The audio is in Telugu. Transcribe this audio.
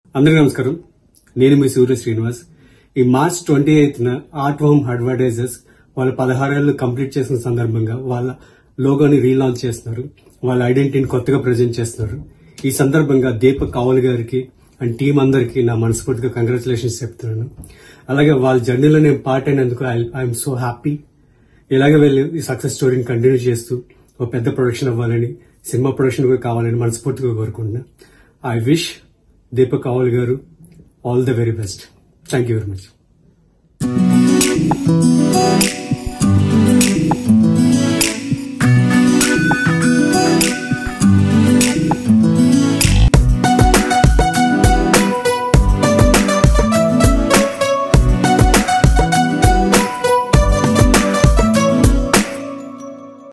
అందరికీ నమస్కారం నేను మీ సూర్య శ్రీనివాస్ ఈ మార్చ్ ట్వంటీ ఎయిత్ న ఆర్ట్ హోమ్ అడ్వర్టైజర్స్ వాళ్ళ పదహారేళ్లు కంప్లీట్ చేసిన సందర్భంగా వాళ్ళ లోగోని రీలాంచ్ చేస్తున్నారు వాళ్ళ ఐడెంటిటీని కొత్తగా ప్రజెంట్ చేస్తున్నారు ఈ సందర్భంగా దీపక్ కావల్ గారికి అండ్ టీం అందరికి నా మనస్ఫూర్తిగా కంగ్రాచులేషన్స్ చెప్తున్నాను అలాగే వాళ్ళ జర్నీలో నేను పార్ట్ అయినందుకు ఐఎమ్ సో హ్యాపీ ఇలాగే వెళ్ళి ఈ సక్సెస్ స్టోరీని కంటిన్యూ చేస్తూ ఒక పెద్ద ప్రొడక్షన్ అవ్వాలని సినిమా ప్రొడక్షన్ కూడా కావాలని మనస్ఫూర్తిగా కోరుకుంటున్నా ఐ విష్ దీపక్ కావల్ గారు all the very best thank you very much